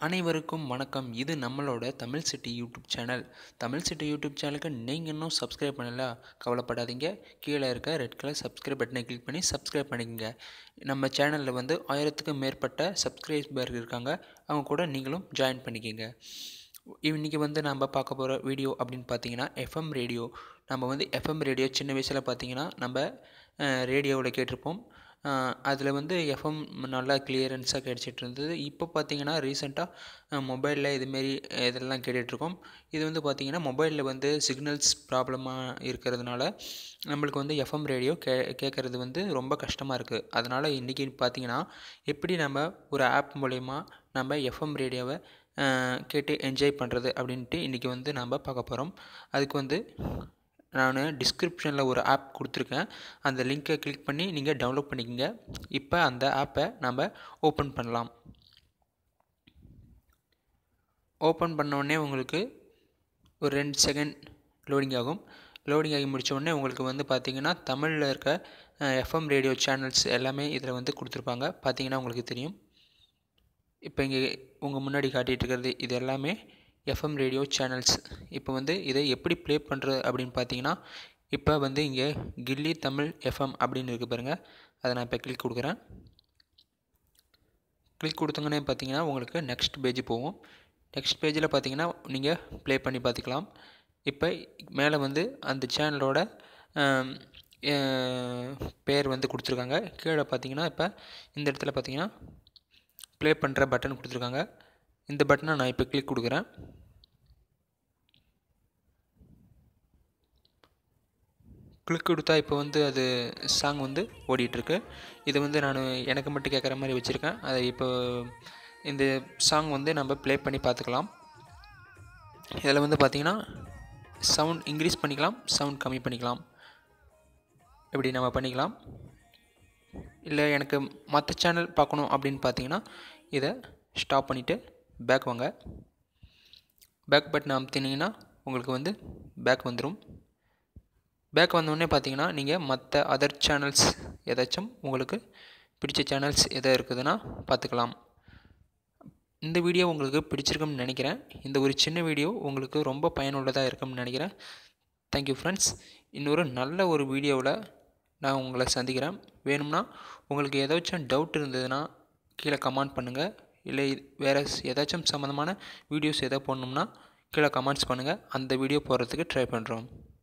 அனைவருக்கும் வணக்கம் இது நம்மளோட Tamil city YouTube channel Tamil city YouTube சேனலுக்கு நீங்கள் இன்னும் சப்ஸ்கிரைப் பண்ணல கவலைப்படாதீங்க கீழே இருக்க ரெட் கலர் சப்ஸ்கிரைப் பட்டனை கிளிக் பண்ணி சப்ஸ்கிரைப் பண்ணிக்கங்க நம்ம சேனலில் வந்து ஆயிரத்துக்கும் மேற்பட்ட சப்ஸ்கிரைபர் இருக்காங்க அவங்க கூட நீங்களும் ஜாயின் பண்ணிக்கங்க இன்றைக்கி வந்து நம்ம பார்க்க போகிற வீடியோ அப்படின்னு பார்த்தீங்கன்னா எஃப்எம் ரேடியோ நம்ம வந்து எஃப்எம் ரேடியோ சின்ன வயசில் பார்த்தீங்கன்னா நம்ம ரேடியோவில் கேட்டிருப்போம் அதில் வந்து எஃப்எம் நல்லா கிளியரன்ஸாக கிடச்சிட்டு இருந்தது இப்போ பார்த்தீங்கன்னா ரீசெண்டாக மொபைலில் இதுமாரி இதெல்லாம் கேட்டுட்ருக்கோம் இது வந்து பார்த்திங்கன்னா மொபைலில் வந்து சிக்னல்ஸ் ப்ராப்ளமாக இருக்கிறதுனால நம்மளுக்கு வந்து எஃப்எம் ரேடியோ கே கேட்குறது வந்து ரொம்ப கஷ்டமாக இருக்குது அதனால் இன்றைக்கி பார்த்திங்கன்னா எப்படி நம்ம ஒரு ஆப் மூலயமா நம்ம எஃப்எம் ரேடியோவை கேட்டு என்ஜாய் பண்ணுறது அப்படின்ட்டு இன்றைக்கி வந்து நம்ம பார்க்க போகிறோம் அதுக்கு வந்து நான் டிஸ்கிரிப்ஷனில் ஒரு ஆப் கொடுத்துருக்கேன் அந்த லிங்க்கை கிளிக் பண்ணி நீங்கள் டவுன்லோட் பண்ணிக்கோங்க இப்போ அந்த ஆப்பை நம்ம ஓப்பன் பண்ணலாம் ஓப்பன் பண்ணோடனே உங்களுக்கு ஒரு ரெண்டு செகண்ட் லோடிங் ஆகும் லோடிங் ஆகி முடித்த உடனே உங்களுக்கு வந்து பார்த்திங்கன்னா தமிழில் இருக்க எஃப்எம் ரேடியோ சேனல்ஸ் எல்லாமே இதில் வந்து கொடுத்துருப்பாங்க பார்த்தீங்கன்னா உங்களுக்கு தெரியும் இப்போ இங்கே உங்கள் முன்னாடி காட்டிகிட்டு இருக்கிறது இது எல்லாமே எஃப்எம் ரேடியோ சேனல்ஸ் இப்போ வந்து இதை எப்படி ப்ளே பண்ணுறது அப்படின்னு பார்த்தீங்கன்னா இப்போ வந்து இங்கே கில்லி தமிழ் எஃப்எம் அப்படின்னு இருக்குது பாருங்கள் அதை நான் இப்போ கிளிக் கொடுக்குறேன் கிளிக் கொடுத்தங்கன்னே பார்த்தீங்கன்னா உங்களுக்கு நெக்ஸ்ட் பேஜ் போகும் நெக்ஸ்ட் பேஜில் பார்த்தீங்கன்னா நீங்கள் ப்ளே பண்ணி பார்த்துக்கலாம் இப்போ மேலே வந்து அந்த சேனலோட பேர் வந்து கொடுத்துருக்காங்க கீழே பார்த்தீங்கன்னா இப்போ இந்த இடத்துல பார்த்தீங்கன்னா ப்ளே பண்ணுற பட்டன் கொடுத்துருக்காங்க இந்த பட்டனை நான் இப்போ கிளிக் கொடுக்குறேன் கிளிக் கொடுத்தா இப்போ வந்து அது சாங் வந்து ஓடிட்டுருக்கு இதை வந்து நான் எனக்கு மட்டும் கேட்குற மாதிரி வச்சுருக்கேன் அதை இப்போ இந்த சாங் வந்து நம்ம ப்ளே பண்ணி பார்த்துக்கலாம் இதில் வந்து பார்த்திங்கன்னா சவுண்ட் இன்க்ரீஸ் பண்ணிக்கலாம் சவுண்ட் கம்மி பண்ணிக்கலாம் இப்படி நம்ம பண்ணிக்கலாம் இல்லை எனக்கு மற்ற சேனல் பார்க்கணும் அப்படின்னு பார்த்தீங்கன்னா இதை ஸ்டாப் பண்ணிவிட்டு பேக் வாங்க பேக் பட்டன் அமுத்தினீங்கன்னா உங்களுக்கு வந்து பேக் வந்துடும் பேக் வந்தோடனே பார்த்தீங்கன்னா நீங்கள் மற்ற அதர் சேனல்ஸ் ஏதாச்சும் உங்களுக்கு பிடிச்ச சேனல்ஸ் எதை இருக்குதுன்னா பார்த்துக்கலாம் இந்த வீடியோ உங்களுக்கு பிடிச்சிருக்கும்னு நினைக்கிறேன் இந்த ஒரு சின்ன வீடியோ உங்களுக்கு ரொம்ப பயனுள்ளதாக இருக்கும்னு நினைக்கிறேன் தேங்க்யூ ஃப்ரெண்ட்ஸ் இன்னொரு நல்ல ஒரு வீடியோவில் நான் உங்களை சந்திக்கிறேன் வேணும்னா உங்களுக்கு ஏதாச்சும் டவுட் இருந்ததுன்னா கீழே கமெண்ட் பண்ணுங்கள் இல்லை வேறு ஏதாச்சும் சம்மந்தமான வீடியோஸ் எதாவது போடணும்னா கீழே கமெண்ட்ஸ் பண்ணுங்கள் அந்த வீடியோ போடுறதுக்கு ட்ரை பண்ணுறோம்